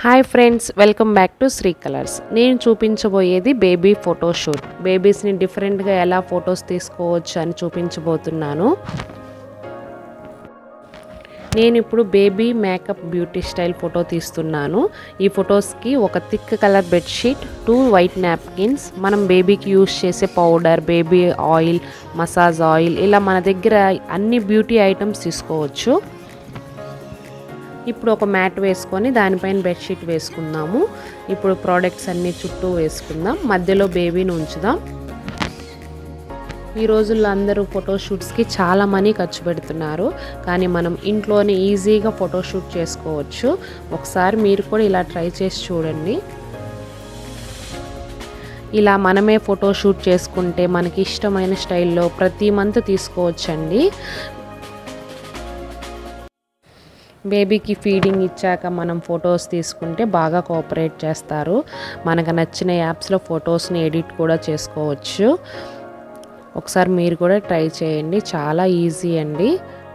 hi friends welcome back to Sri colours నేను చూపించబోయేది baby photoshoot బేబీస్ని డిఫరెంట్గా ఎలా ఫొటోస్ తీసుకోవచ్చు అని చూపించబోతున్నాను నేను ఇప్పుడు baby makeup beauty style photo తీస్తున్నాను ఈ ఫొటోస్కి ఒక thick colour bedsheet two white napkins మనం బేబీకి యూస్ చేసే powder baby oil massage oil ఇలా మన దగ్గర అన్ని బ్యూటీ ఐటమ్స్ తీసుకోవచ్చు ఇప్పుడు ఒక మ్యాట్ వేసుకొని దానిపైన బెడ్షీట్ వేసుకుందాము ఇప్పుడు ప్రోడక్ట్స్ అన్ని చుట్టూ వేసుకుందాం మధ్యలో బేబీని ఉంచుదాం ఈ రోజుల్లో అందరూ ఫోటోషూట్స్కి చాలా మనీ ఖర్చు పెడుతున్నారు కానీ మనం ఇంట్లోనే ఈజీగా ఫోటోషూట్ చేసుకోవచ్చు ఒకసారి మీరు కూడా ఇలా ట్రై చేసి చూడండి ఇలా మనమే ఫోటోషూట్ చేసుకుంటే మనకి ఇష్టమైన స్టైల్లో ప్రతి మంత్ తీసుకోవచ్చండి బేబీకి ఫీడింగ్ ఇచ్చాక మనం ఫొటోస్ తీసుకుంటే బాగా కోఆపరేట్ చేస్తారు మనకు నచ్చిన యాప్స్లో ఫొటోస్ని ఎడిట్ కూడా చేసుకోవచ్చు ఒకసారి మీరు కూడా ట్రై చేయండి చాలా ఈజీ అండి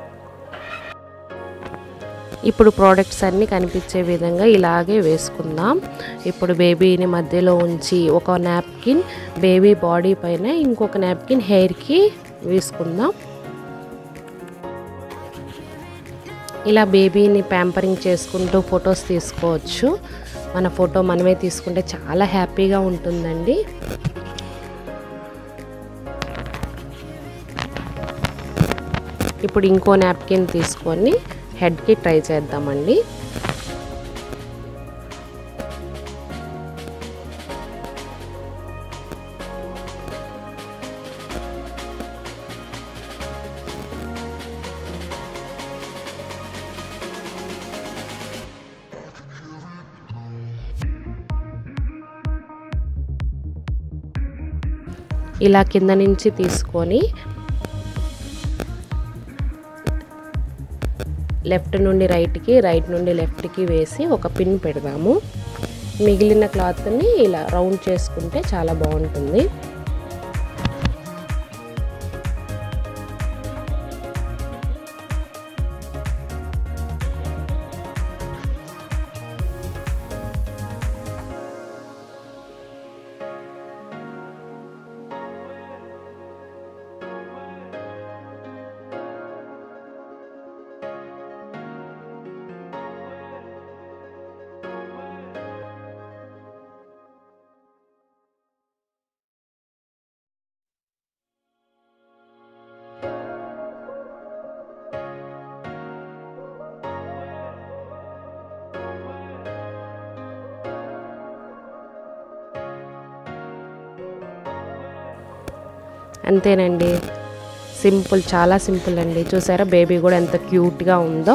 ఇప్పుడు ప్రోడక్ట్స్ అన్నీ కనిపించే విధంగా ఇలాగే వేసుకుందాం ఇప్పుడు బేబీని మధ్యలో ఉంచి ఒక నాప్కిన్ బేబీ బాడీ పైన ఇంకొక నాప్కిన్ హెయిర్కి వేసుకుందాం ఇలా బేబీని ప్యాంపరింగ్ చేసుకుంటూ ఫొటోస్ తీసుకోవచ్చు మన ఫోటో మనమే తీసుకుంటే చాలా హ్యాపీగా ఉంటుందండి ఇప్పుడు ఇంకో నాప్కిన్ తీసుకొని హెడ్కి ట్రై చేద్దామండి ఇలా కింద నుంచి తీసుకొని లెఫ్ట్ నుండి రైట్కి రైట్ నుండి లెఫ్ట్కి వేసి ఒక పిన్ పెడదాము మిగిలిన క్లాత్ని ఇలా రౌండ్ చేసుకుంటే చాలా బాగుంటుంది అంతేనండి సింపుల్ చాలా సింపుల్ అండి చూసారా బేబీ కూడా ఎంత క్యూట్గా ఉందో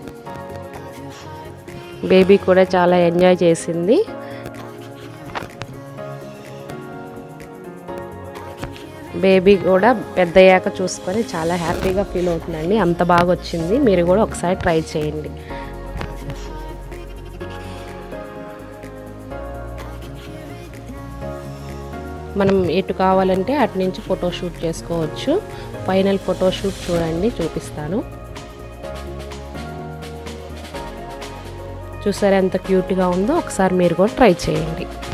బేబీ కూడా చాలా ఎంజాయ్ చేసింది బేబీ కూడా పెద్దయ్యాక చూసుకొని చాలా హ్యాపీగా ఫీల్ అవుతుందండి అంత బాగా వచ్చింది మీరు కూడా ఒకసారి ట్రై చేయండి మనం ఎటు కావాలంటే అటు నుంచి ఫోటోషూట్ చేసుకోవచ్చు ఫైనల్ ఫోటోషూట్ చూడండి చూపిస్తాను చూసారా ఎంత క్యూట్గా ఉందో ఒకసారి మీరు కూడా ట్రై చేయండి